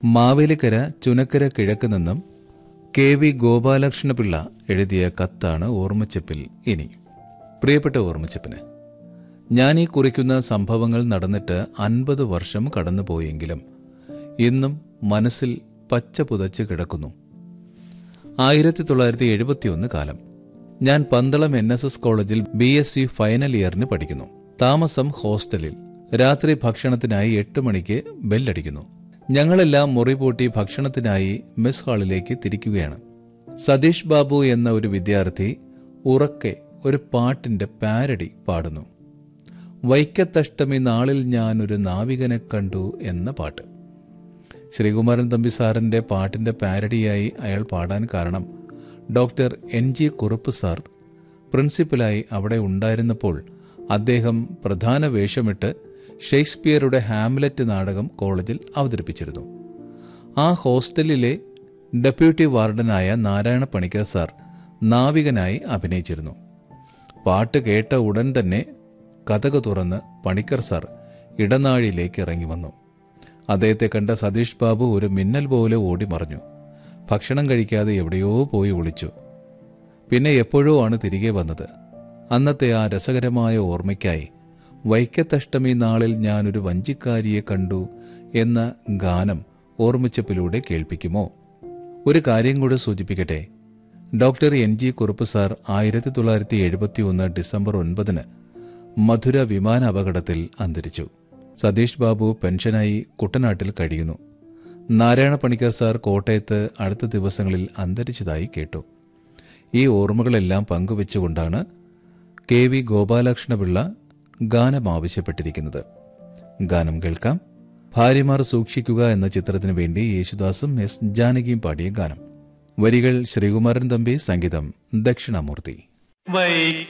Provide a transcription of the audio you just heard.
മാവേലിക്കര ചുനക്കര കിഴക്ക് നിന്നും K V Gopalakrishna Pillai എഴുതിയ കത്താണ് ഓർമ്മച്ചപ്പിൽ ഇനി പ്രിയപ്പെട്ട ഓർമ്മച്ചപ്പിന് ഞാൻ ഈ കുറിക്കുന്ന സംഭവങ്ങൾ നടന്നിട്ട് അൻപത് വർഷം കടന്നുപോയെങ്കിലും ഇന്നും മനസ്സിൽ പച്ച പുതച്ച് കിടക്കുന്നു ആയിരത്തി തൊള്ളായിരത്തി എഴുപത്തിയൊന്ന് കാലം ഞാൻ പന്തളം എൻ എസ് എസ് കോളേജിൽ ബി എസ് സി ഫൈനൽ ഇയറിന് പഠിക്കുന്നു താമസം ഹോസ്റ്റലിൽ രാത്രി ഭക്ഷണത്തിനായി എട്ട് മണിക്ക് ബെല്ലടിക്കുന്നു ഞങ്ങളെല്ലാം മുറി പൂട്ടി ഭക്ഷണത്തിനായി മെസ് ഹാളിലേക്ക് തിരിക്കുകയാണ് സതീഷ് ബാബു എന്ന ഒരു വിദ്യാർത്ഥി ഉറക്കെ ഒരു പാട്ടിന്റെ പാരഡി പാടുന്നു വൈക്കത്തഷ്ടമി നാളിൽ ഞാൻ ഒരു നാവികനെ കണ്ടു എന്ന പാട്ട് ശ്രീകുമാരൻ തമ്പി സാറിന്റെ പാട്ടിന്റെ പാരഡിയായി അയാൾ പാടാൻ കാരണം doctor N G Kurup sir പ്രിൻസിപ്പലായി അവിടെ ഉണ്ടായിരുന്നപ്പോൾ അദ്ദേഹം പ്രധാന വേഷമിട്ട് ഷേക്സ്പിയറുടെ ഹാംലെറ്റ് നാടകം കോളേജിൽ അവതരിപ്പിച്ചിരുന്നു ആ ഹോസ്റ്റലിലെ ഡെപ്യൂട്ടി വാർഡനായ നാരായണ പണിക്കർ സാർ നാവികനായി അഭിനയിച്ചിരുന്നു പാട്ട് കേട്ട ഉടൻ തന്നെ കഥക തുറന്ന് പണിക്കർ സാർ ഇടനാഴിയിലേക്ക് ഇറങ്ങി വന്നു അദ്ദേഹത്തെ കണ്ട സതീഷ് ബാബു ഒരു മിന്നൽ പോലെ ഓടി മറഞ്ഞു ഭക്ഷണം കഴിക്കാതെ എവിടെയോ പോയി ഒളിച്ചു പിന്നെ എപ്പോഴോ ആണ് തിരികെ വന്നത് അന്നത്തെ ആ രസകരമായ ഓർമ്മയ്ക്കായി വൈക്കത്തഷ്ടമി നാളിൽ ഞാനൊരു വഞ്ചിക്കാരിയെ കണ്ടു എന്ന ഗാനം ഓർമ്മിച്ചപ്പിലൂടെ കേൾപ്പിക്കുമോ ഒരു കാര്യം കൂടെ സൂചിപ്പിക്കട്ടെ doctor N G Kurup sir ആയിരത്തി തൊള്ളായിരത്തി എഴുപത്തി ഒന്ന് ഡിസംബർ ഒൻപതിന് മധുര വിമാന അപകടത്തിൽ അന്തരിച്ചു സതീഷ് ബാബു പെൻഷനായി കുട്ടനാട്ടിൽ കഴിയുന്നു നാരായണ പണിക്കർ സാർ കോട്ടയത്ത് അടുത്ത ദിവസങ്ങളിൽ അന്തരിച്ചതായി കേട്ടു ഈ ഓർമ്മകളെല്ലാം പങ്കുവെച്ചുകൊണ്ടാണ് കെ വി ഗോപാലകൃഷ്ണപിള്ള ഗാനം ആവശ്യപ്പെട്ടിരിക്കുന്നത് ഗാനം കേൾക്കാം ഭാര്യമാർ സൂക്ഷിക്കുക എന്ന ചിത്രത്തിനു വേണ്ടി യേശുദാസും എസ് ജാനകിയും പാടിയ ഗാനം വരികൾ ശ്രീകുമാരൻ തമ്പി സംഗീതം ദക്ഷിണാമൂർത്തി വൈ